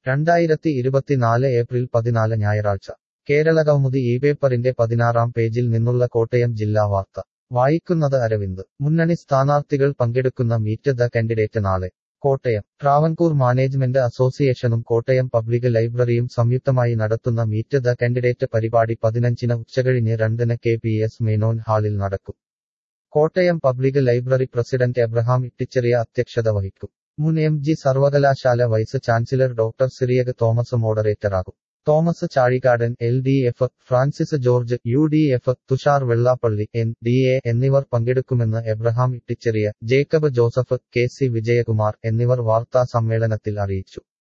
രണ്ടായിരത്തി ഇരുപത്തിനാല് ഏപ്രിൽ പതിനാല് ഞായറാഴ്ച കേരളകൗമുദി ഈ പേപ്പറിന്റെ പതിനാറാം പേജിൽ നിന്നുള്ള കോട്ടയം ജില്ലാ വാർത്ത വായിക്കുന്നത് അരവിന്ദ് മുന്നണി സ്ഥാനാർത്ഥികൾ പങ്കെടുക്കുന്ന മീറ്റ് ദ കാൻഡിഡേറ്റ് നാളെ കോട്ടയം ട്രാവൻകൂർ മാനേജ്മെന്റ് അസോസിയേഷനും കോട്ടയം പബ്ലിക് ലൈബ്രറിയും സംയുക്തമായി നടത്തുന്ന മീറ്റ് ദ കാൻഡിഡേറ്റ് പരിപാടി പതിനഞ്ചിന് ഉച്ചകഴിഞ്ഞ് രണ്ടിന് കെ പി എസ് മേനോൻ ഹാളിൽ നടക്കും Kottayam public library president Abraham Ittycheria അധ്യക്ഷത വഹിക്കും മുൻ എം ജി സർവകലാശാല vice chancellor doctor Cyriac Thomas മോഡറേറ്ററാകും Thomas Chazhikadan L D F Francis George U D F Thushar Vellappally N D A എന്നിവർ പങ്കെടുക്കുമെന്ന് Abraham Ittycheria Jacob Joseph K C Vijayakumar എന്നിവർ വാർത്താ സമ്മേളനത്തിൽ അറിയിച്ചു